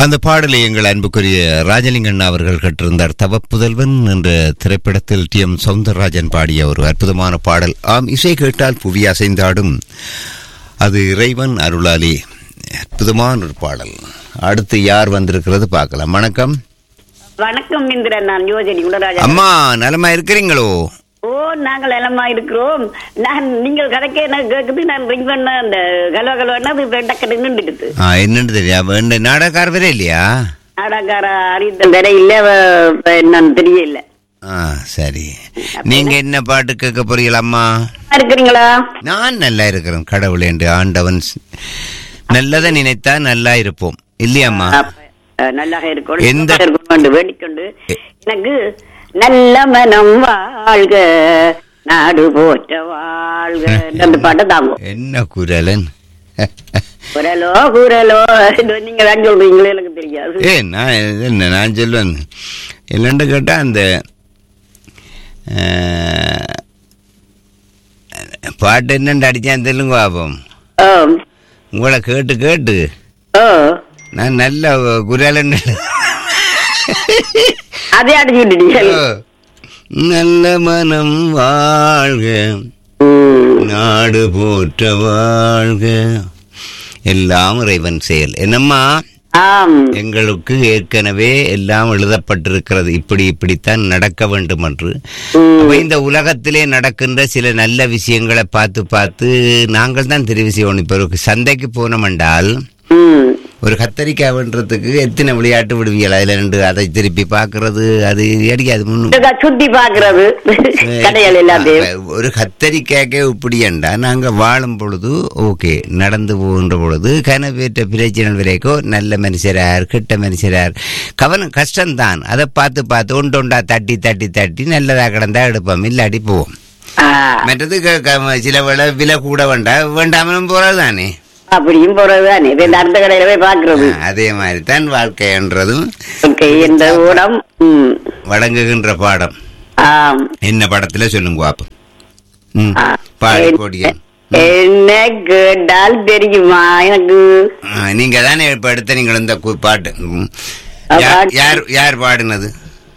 அந்த பாடலை எங்கள் அன்புக்குரிய ராஜலிங்கண்ணா அவர்கள் கற்றிருந்தார் தவப்புதல்வன் என்ற திரைப்படத்தில் டி எம் சவுந்தரராஜன் பாடிய ஒரு அற்புதமான பாடல் ஆம் இசை கேட்டால் புவி அசைந்தாடும் அது இறைவன் அருளாலே அற்புதமான ஒரு பாடல் அடுத்து யார் வந்திருக்கிறது பார்க்கலாம் வணக்கம் வணக்கம் இந்திரன் நான் யோஜனி குணராஜா அம்மா நலமா இருக்கிறீங்களோ ஓ நாங்கள் எல்லாமா இருக்கிறோம் நான் நீங்கள் கதைக்க என்ன கேக்குது நான் ரிங் பண்ண அந்த கலோ கலோன்னா அது டக்கு நின்றுட்டு ஆ, என்னன்னு தெரியா வேண்ட நாடகார் வரே இல்லையா நாடகார அறிந்தல் வேற இல்ல அவ- இப்ப என்னன்னு தெரியல ஆ சரி நீங்க என்ன பாட்டு கேட்க போறீங்களா அம்மா இருக்கிறீங்களா நான் நல்லா இருக்கிறேன் கடவுள் என்று ஆண்டவன் ஸ்- நல்லதை நினைத்தா நல்லா இருப்போம் இல்லையாம்மா அப்ப, அஹ், நல்லாக இருக்கணும் எந்த- நல்லாக இருக்கணும் வேண்டிக்கொண்டு எனக்கு நல்ல மனம் வாழ்க நாடு போற்ற வாழ்க அந்த பாட்டை தாங்கும் என்ன குரலன் குரலோ குரலோ இதோ நீங்க தான் சொல்றீங்களே எனக்கு தெரியாது ஏ நான் என்ன நான் சொல்லுவேன் என்னண்டு கேட்டா அந்த ஆ, பாட்டு என்னண்டு அடிச்சான் தெலுங்கு பாப்போம் ஓ உங்களை கேட்டு கேட்டு ஓ நான் நல்ல குரலன் அதே அடிச்சு விட்டுட்டீங்க நல்ல மனம் வாழ்க ம். நாடு போற்ற வாழ்க எல்லாம் இறைவன் செயல் என்னம்மா ஆம் எங்களுக்கு ஏற்கனவே எல்லாம் எழுதப்பட்டிருக்கிறது இப்படி இப்படித்தான் நடக்க வேண்டும் என்று ம். அப்ப இந்த உலகத்திலே நடக்கின்ற சில நல்ல விஷயங்களை பார்த்து பார்த்து நாங்கள் தான் தெரிவு செய்யணும் இப்ப ஒரு சந்தைக்கு போனோம் என்றால் ம். ஒரு கத்தரிக்காய் வென்றதுக்கு எத்தனை விளையாட்டு விடுவீங்களா அதுல ரெண்டு அதை திருப்பி பார்க்கிறது அது அடிக்காது முன்னு இதுக்கா சுத்தி பாக்குறது கடைகள் எல்லாத்தையும் ஒரு கத்தரிக்காய்க்கே இப்படியண்டா நாங்க வாழும் பொழுது ஓகே நடந்து போகின்ற பொழுது கனவேற்ற பிரச்சனை வரைக்கும் நல்ல மனுஷரார் கெட்ட மனுஷரார் கவனம் கஷ்டம்தான் அதை பார்த்து பார்த்து ஒன்று ஒண்டா தட்டி தட்டி தட்டி நல்லதா கிடந்தா எடுப்போம் இல்லாட்டி போவோம் ஆ, மற்றது க- க- சில விலை விலை கூட வேண்டாம் வேண்டாமலும் போறது தானே அப்படியும் போறதுதானே இந்த அடுத்த கடையில போய் பாக்குறது அதே மாதிரி தான் வாழ்க்கைன்றதும் ஓகே இந்த ஊடம் ம். வழங்குகின்ற பாடம் ஆம் என்ன படத்துல சொல்லுங்க பாப்போம் ம் ஆ, பாடி என்ன- கோடியன் என்ன கேட்டால் தெரியுமா எனக்கு ஆ, நீங்க தானே இப்ப எடுத்த நீங்கள் இந்த கு- பாட்டு ம். ஆ, யார் பாட்டு. யார் யார் பாடினது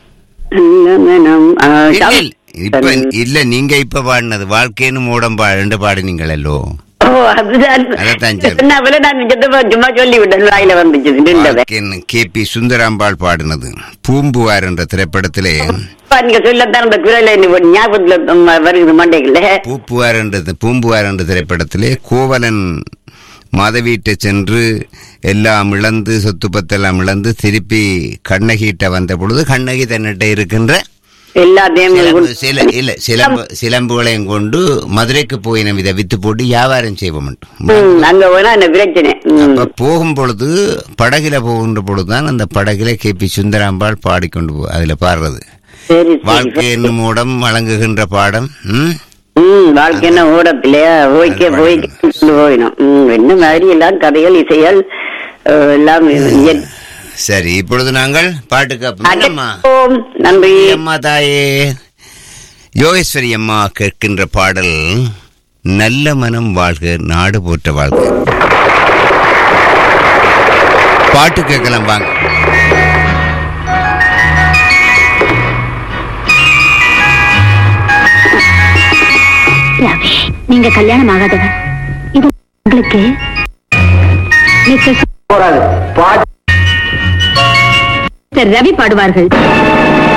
மனம், ஆ, இல்ல, சம்- இல்ல. இப்ப இல்ல நீங்க இப்ப பாடினது வாழ்க்கைன்னு மூடம் பா ரெண்டு பாடினீங்களோ ஓ அதுதான் அதைத்தான் சொல்லு. சொன்ன போல நான் சுத்தமா சும்மா சொல்லி விட்டேன் வாயில வந்துச்சு நின்றதை வாழ்க்கைன்னு கே பி சுந்தராம்பாள் பாடினது பூம்புவார் என்ற திரைப்படத்திலே அப்பா, நீங்க சொல்லத்தான் அந்த குரல் எனக்கு ஞாபகத்துல ம- வருது மண்டைகள்ல பூப்புவார் என்ற பூம்புவார் என்ற திரைப்படத்திலே கோவலன் மாதவீட்டை சென்று எல்லாம் இழந்து சொத்து பத்தெல்லாம் இழந்து திருப்பி கண்ணகிட்ட வந்த பொழுது கண்ணகி தன்னிட்ட இருக்கின்ற எல்லாத்தையும் சிலம்பு சில இல்ல சிலம்பு சிலம்புகளையும் கொண்டு மதுரைக்கு போய் நம்ம இதை வித்து போட்டு வியாபாரம் செய்வோம் ம், அங்க போனா அந்த பிரச்சனை ம். அப்ப போகும் பொழுது படகுல போகின்ற பொழுதுதான் அந்த படகுல கே பி சுந்தராம்பாள் பாடிக்கொண்டு போ அதுல பாடுறது சரி வாழ்க்கை சரி என்னும் மூடம் வழங்குகின்ற பாடம் ம் ம் வாழ்க்கை என்ன ஓடத்திலையா போய்க்க போய்க்க கொண்டு போயிடும் ம் என்ன மாதிரி எல்லாம் கதைகள் இசைகள் அஹ், எல்லாம் இயற்- சரி இப்பொழுது நாங்கள் பாட்டுக்கு அப்புறம் என்னம்மா அடைப்போம். நன்றி அம்மா தாயே யோகேஸ்வரி அம்மா கேட்கின்ற பாடல் நல்ல மனம் வாழ்க நாடு போற்ற வாழ்க பாட்டு கேட்கலாம் வாங்க ரவி நீங்க கல்யாணம் ஆகாதவர் இது உங்களுக்கு மிஸ்டர் போறாது பாட்டு ரவி பாடுவார்கள்